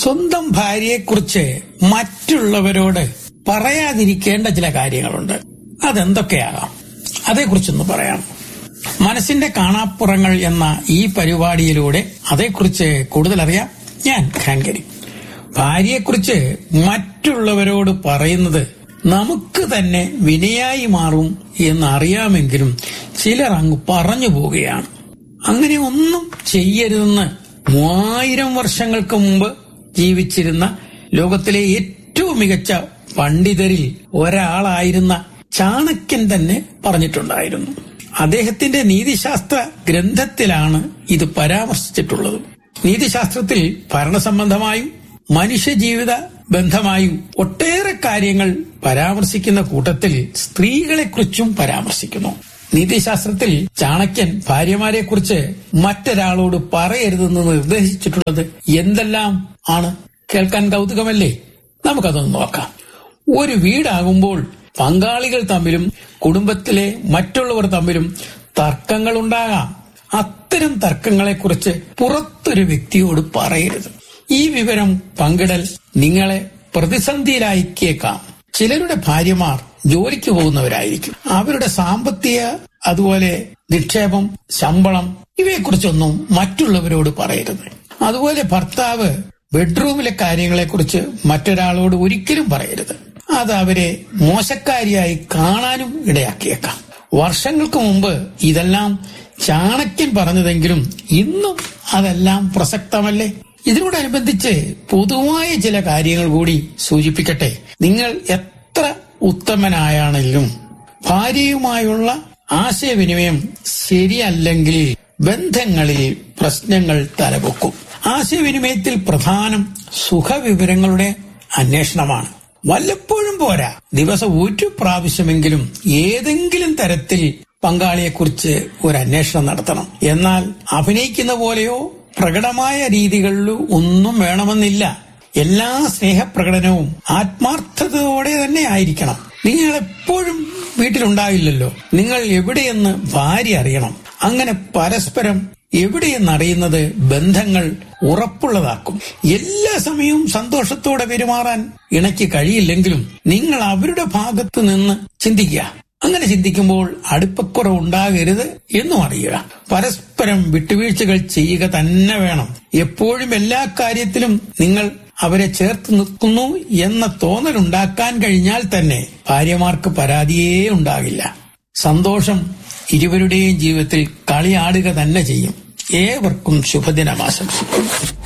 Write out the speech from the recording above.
സ്വന്തം ഭാര്യയെക്കുറിച്ച് മറ്റുള്ളവരോട് പറയാതിരിക്കേണ്ട ചില കാര്യങ്ങളുണ്ട് അതെന്തൊക്കെയാകാം അതേക്കുറിച്ചൊന്ന് പറയാം മനസ്സിന്റെ കാണാപ്പുറങ്ങൾ എന്ന ഈ പരിപാടിയിലൂടെ അതേക്കുറിച്ച് കൂടുതൽ അറിയാം ഞാൻ ഖാൻകരി ഭാര്യയെക്കുറിച്ച് മറ്റുള്ളവരോട് പറയുന്നത് നമുക്ക് തന്നെ വിനയായി മാറും എന്നറിയാമെങ്കിലും ചിലർ അങ്ങ് പറഞ്ഞു പോവുകയാണ് അങ്ങനെ ഒന്നും ചെയ്യരുതെന്ന് മൂവായിരം വർഷങ്ങൾക്ക് മുമ്പ് ജീവിച്ചിരുന്ന ലോകത്തിലെ ഏറ്റവും മികച്ച പണ്ഡിതരിൽ ഒരാളായിരുന്ന ചാണക്യൻ തന്നെ പറഞ്ഞിട്ടുണ്ടായിരുന്നു അദ്ദേഹത്തിന്റെ നീതിശാസ്ത്ര ഗ്രന്ഥത്തിലാണ് ഇത് പരാമർശിച്ചിട്ടുള്ളത് നീതിശാസ്ത്രത്തിൽ ഭരണസംബന്ധമായും മനുഷ്യജീവിത ബന്ധമായും ഒട്ടേറെ കാര്യങ്ങൾ പരാമർശിക്കുന്ന കൂട്ടത്തിൽ സ്ത്രീകളെക്കുറിച്ചും പരാമർശിക്കുന്നു നീതിശാസ്ത്രത്തിൽ ചാണക്യൻ ഭാര്യമാരെ കുറിച്ച് മറ്റൊരാളോട് പറയരുതെന്ന് നിർദ്ദേശിച്ചിട്ടുള്ളത് എന്തെല്ലാം ആണ് കേൾക്കാൻ കൗതുകമല്ലേ നമുക്കതൊന്ന് നോക്കാം ഒരു വീടാകുമ്പോൾ പങ്കാളികൾ തമ്മിലും കുടുംബത്തിലെ മറ്റുള്ളവർ തമ്മിലും തർക്കങ്ങൾ ഉണ്ടാകാം അത്തരം തർക്കങ്ങളെക്കുറിച്ച് പുറത്തൊരു വ്യക്തിയോട് പറയരുത് ഈ വിവരം പങ്കിടൽ നിങ്ങളെ പ്രതിസന്ധിയിലായിക്കേക്കാം ചിലരുടെ ഭാര്യമാർ ജോലിക്ക് പോകുന്നവരായിരിക്കും അവരുടെ സാമ്പത്തിക അതുപോലെ നിക്ഷേപം ശമ്പളം ഇവയെക്കുറിച്ചൊന്നും മറ്റുള്ളവരോട് പറയരുത് അതുപോലെ ഭർത്താവ് ബെഡ്റൂമിലെ കാര്യങ്ങളെക്കുറിച്ച് മറ്റൊരാളോട് ഒരിക്കലും പറയരുത് അത് അവരെ മോശക്കാരിയായി കാണാനും ഇടയാക്കിയേക്കാം വർഷങ്ങൾക്ക് മുമ്പ് ഇതെല്ലാം ചാണക്യൻ പറഞ്ഞതെങ്കിലും ഇന്നും അതെല്ലാം പ്രസക്തമല്ലേ ഇതിനോടനുബന്ധിച്ച് പൊതുവായ ചില കാര്യങ്ങൾ കൂടി സൂചിപ്പിക്കട്ടെ നിങ്ങൾ എത്ര ഉത്തമനായാണെങ്കിലും ഭാര്യയുമായുള്ള ആശയവിനിമയം ശരിയല്ലെങ്കിൽ ബന്ധങ്ങളിൽ പ്രശ്നങ്ങൾ തലപൊക്കും ആശയവിനിമയത്തിൽ പ്രധാനം സുഖവിവരങ്ങളുടെ അന്വേഷണമാണ് വല്ലപ്പോഴും പോരാ ദിവസം ഒരു പ്രാവശ്യമെങ്കിലും ഏതെങ്കിലും തരത്തിൽ പങ്കാളിയെക്കുറിച്ച് ഒരു അന്വേഷണം നടത്തണം എന്നാൽ അഭിനയിക്കുന്ന പോലെയോ പ്രകടമായ രീതികളിലോ ഒന്നും വേണമെന്നില്ല എല്ലാ സ്നേഹപ്രകടനവും ആത്മാർത്ഥതയോടെ തന്നെ ആയിരിക്കണം നിങ്ങൾ എപ്പോഴും വീട്ടിലുണ്ടാവില്ലല്ലോ നിങ്ങൾ എവിടെയെന്ന് ഭാര്യ അറിയണം അങ്ങനെ പരസ്പരം എവിടെയെന്നറിയുന്നത് ബന്ധങ്ങൾ ഉറപ്പുള്ളതാക്കും എല്ലാ സമയവും സന്തോഷത്തോടെ പെരുമാറാൻ ഇണയ്ക്ക് കഴിയില്ലെങ്കിലും നിങ്ങൾ അവരുടെ ഭാഗത്ത് നിന്ന് ചിന്തിക്കുക അങ്ങനെ ചിന്തിക്കുമ്പോൾ അടുപ്പക്കുറവുണ്ടാകരുത് എന്നും അറിയുക പരസ്പരം വിട്ടുവീഴ്ചകൾ ചെയ്യുക തന്നെ വേണം എപ്പോഴും എല്ലാ കാര്യത്തിലും നിങ്ങൾ അവരെ ചേർത്ത് നിർത്തുന്നു എന്ന തോന്നലുണ്ടാക്കാൻ കഴിഞ്ഞാൽ തന്നെ ഭാര്യമാർക്ക് പരാതിയേ ഉണ്ടാകില്ല സന്തോഷം ഇരുവരുടെയും ജീവിതത്തിൽ കളിയാടുക തന്നെ ചെയ്യും ഏവർക്കും ശുഭദിനം ആശംസിക്കുന്നു